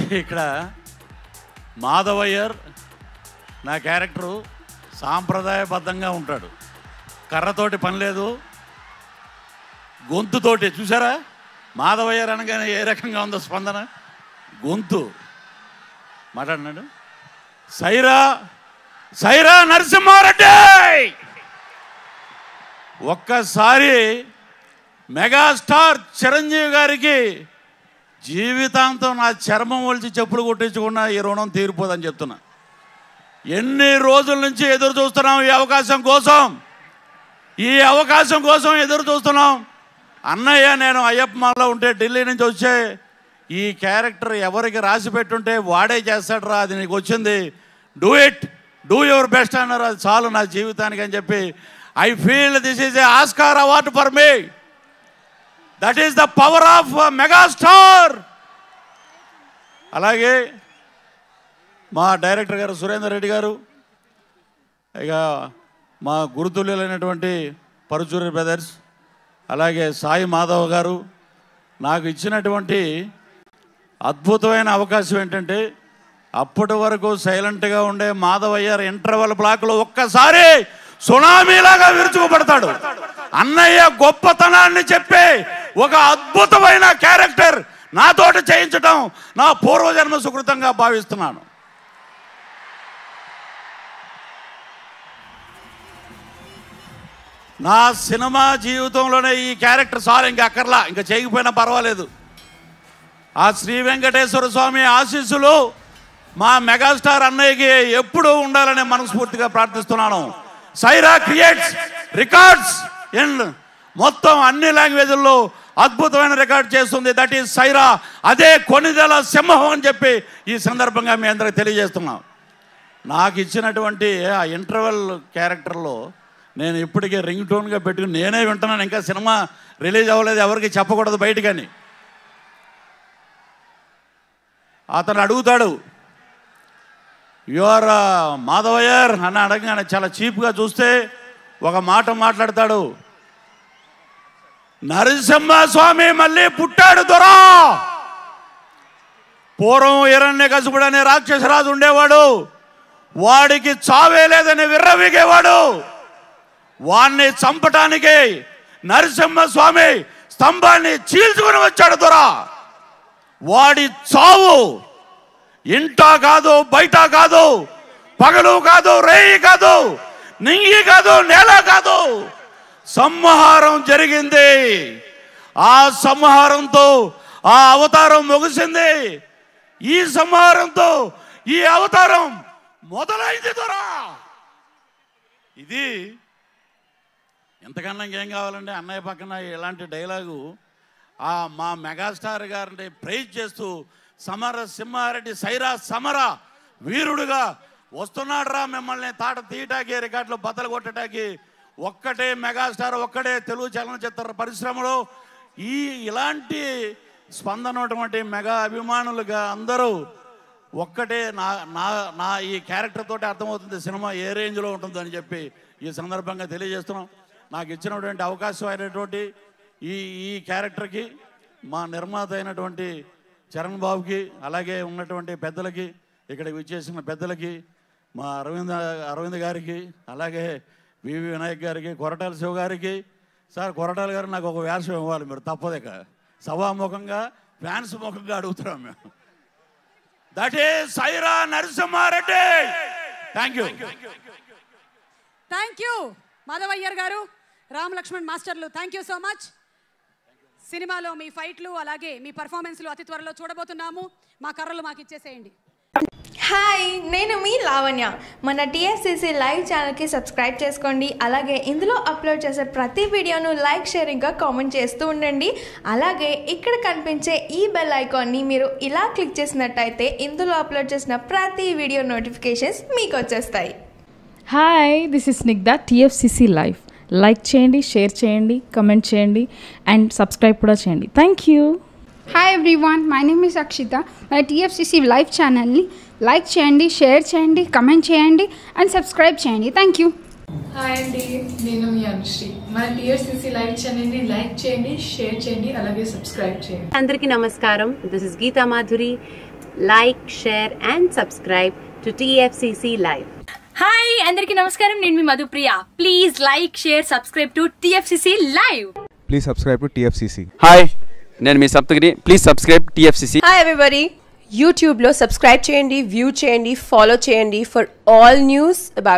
ఇక్కడ మాధవయ్యర్ నా క్యారెక్టరు సాంప్రదాయబద్ధంగా ఉంటాడు కర్రతోటి పని లేదు గొంతుతోటి చూసారా మాధవయ్యర్ అనగానే ఏ రకంగా ఉందో స్పందన గొంతు మాట్లాడినాడు సైరా సైరా నరసింహారెడ్డి ఒక్కసారి మెగాస్టార్ చిరంజీవి గారికి జీవితాంతం నా చర్మం ఒలిచి చెప్పులు కొట్టించుకున్న ఈ రుణం తీరిపోదని చెప్తున్నా ఎన్ని రోజుల నుంచి ఎదురు చూస్తున్నాం ఈ అవకాశం కోసం ఈ అవకాశం కోసం ఎదురు చూస్తున్నాం అన్నయ్య నేను అయ్యప్ప మాలో ఉంటే ఢిల్లీ నుంచి వచ్చే ఈ క్యారెక్టర్ ఎవరికి రాసి పెట్టుంటే వాడే చేస్తాడు రా అది నీకు వచ్చింది do it do your best అన్నారు అది చాలు నా జీవితానికి అని చెప్పి I feel this is a Oscar award for me that is the power of megastar అలాగే మా డైరెక్టర్ గారు సురేందర్ రెడ్డి గారు ఇక మా గురుతుల్యులైనటువంటి పరుచూరి బ్రదర్స్ అలాగే సాయి మాధవ్ గారు నాకు ఇచ్చినటువంటి అద్భుతమైన అవకాశం ఏంటంటే అప్పటి వరకు సైలెంట్గా ఉండే మాధవయ్య ఇంటర్వెల్ బ్లాక్లో ఒక్కసారి సునామీలాగా విరుచుకుపడతాడు అన్నయ్య గొప్పతనాన్ని చెప్పే ఒక అద్భుతమైన క్యారెక్టర్ నాతోటి చేయించడం నా పూర్వజన్మ సుకృతంగా భావిస్తున్నాను నా సినిమా జీవితంలోనే ఈ క్యారెక్టర్ సార్ ఇంకా అక్కర్లా ఇంకా చేయకపోయినా పర్వాలేదు ఆ శ్రీ వెంకటేశ్వర స్వామి ఆశీస్సులు మా మెగాస్టార్ అన్నయ్యకి ఎప్పుడూ ఉండాలని మనస్ఫూర్తిగా ప్రార్థిస్తున్నాను సైరా క్రియేట్స్ రికార్డ్స్ ఇన్ మొత్తం అన్ని లాంగ్వేజ్ల్లో అద్భుతమైన రికార్డ్ చేస్తుంది దట్ ఈస్ సైరా అదే కొనిదెల సింహం అని చెప్పి ఈ సందర్భంగా మీ అందరికి తెలియజేస్తున్నాం నాకు ఇచ్చినటువంటి ఆ ఇంటర్వెల్ క్యారెక్టర్లో నేను ఇప్పటికే రింగ్ టోన్గా పెట్టుకుని నేనే వింటున్నాను ఇంకా సినిమా రిలీజ్ అవ్వలేదు ఎవరికి చెప్పకూడదు బయటకని అతను అడుగుతాడు యువర్ మాధవయ్యర్ అని అడగగానే చాలా చీప్గా చూస్తే ఒక మాట మాట్లాడతాడు నరసింహ స్వామి మళ్ళీ పుట్టాడు దొరా పూర్వం హిరణ్య కసుపుడు అనే రాక్షసరాజు ఉండేవాడు వాడికి చావే లేదని విర్రవీగేవాడు వాణ్ణి చంపటానికి నరసింహ స్వామి స్తంభాన్ని చీల్చుకుని వచ్చాడు దొరా వాడి చావు ఇంట కాదు బయట కాదు పగలు కాదు రేయి కాదు నింగి కాదు నేల కాదు సంహారం జరిగింది ఆ సంహారంతో ఆ అవతారం ముగిసింది ఈ సంహారంతో ఈ అవతారం మొదలైంది దొరా ఇది ఎంతకన్నా ఇంకేం కావాలండి అన్నయ్య పక్కన ఇలాంటి డైలాగు ఆ మా మెగాస్టార్ గారిని ప్రైజ్ చేస్తూ సమర సింహారెడ్డి సైరా సమర వీరుడుగా వస్తున్నాడు రా మిమ్మల్ని తాట తీయటాకి రికార్డులు బద్దలు కొట్టడానికి ఒక్కటే మెగాస్టార్ ఒక్కడే తెలుగు చలనచిత్ర పరిశ్రమలో ఈ ఇలాంటి స్పందన ఉన్నటువంటి మెగా అభిమానులుగా అందరూ ఒక్కటే నా నా నా ఈ క్యారెక్టర్ తోటి అర్థమవుతుంది సినిమా ఏ రేంజ్లో ఉంటుందని చెప్పి ఈ సందర్భంగా తెలియజేస్తున్నాం నాకు ఇచ్చినటువంటి అవకాశం అయినటువంటి ఈ ఈ క్యారెక్టర్కి మా నిర్మాత అయినటువంటి చరణ్ బాబుకి అలాగే ఉన్నటువంటి పెద్దలకి ఇక్కడ విచ్చేసిన పెద్దలకి మా అరవింద్ అరవింద్ గారికి అలాగే వివి వినాయక్ గారికి కొరటాల శివ గారికి సార్ కొరటాల గారు నాకు ఒక వేషం ఇవ్వాలి మీరు తప్పదిక సభాముఖంగా ఫ్యాన్స్ ముఖంగా అడుగుతున్నాం మేము that is Sye Raa Narasimha Reddy thank you thank you మాధవయ్యర్ గారు రామ్ లక్ష్మణ్ మాస్టర్లు థ్యాంక్ యూ సో మచ్ సినిమాలో మీ ఫైట్లు అలాగే మీ పర్ఫార్మెన్స్లు అతి త్వరలో చూడబోతున్నాము మా కర్రలు మాకు ఇచ్చేసేయండి హాయ్ నేను మీ లావణ్య మన టీఎస్సీసీ లైవ్ ఛానల్కి సబ్స్క్రైబ్ చేసుకోండి అలాగే ఇందులో అప్లోడ్ చేసే ప్రతి వీడియోను లైక్ షేర్ ఇంకా కామెంట్ చేస్తూ ఉండండి అలాగే ఇక్కడ కనిపించే ఈ బెల్ ఐకాన్ని మీరు ఇలా క్లిక్ చేసినట్టయితే ఇందులో అప్లోడ్ చేసిన ప్రతి వీడియో నోటిఫికేషన్స్ మీకు వచ్చేస్తాయి hi this is Snigdha TFCC live like చేయండి షేర్ చేయండి కమెంట్ చేయండి అండ్ సబ్స్క్రైబ్ కూడా చేయండి thank you hi everyone my name is Akshitha మన టీఎఫ్సిసి లైవ్ ఛానల్ని లైక్ చేయండి షేర్ చేయండి కమెంట్ చేయండి అండ్ సబ్స్క్రైబ్ చేయండి థ్యాంక్ యూ హాయ్ అండి నేను మీ అనుశ్రీ మన టీఎస్సీసీ లైవ్ ఛానల్ని లైక్ చేయండి షేర్ చేయండి అలాగే సబ్స్క్రైబ్ చేయండి అందరికీ నమస్కారం this is Geetha Madhuri like, share, and subscribe to TFCC Live. Hi అందరికీ నమస్కారం నేను మీ Madhupriya please like share subscribe to TFCC live Please subscribe to TFCC. Hi నేను మీ Saptagiri please subscribe TFCC hi everybody యూట్యూబ్లో సబ్స్క్రైబ్ చేయండి వ్యూ చేయండి ఫాలో చేయండి ఫర్ ఆల్ న్యూస్ అబౌట్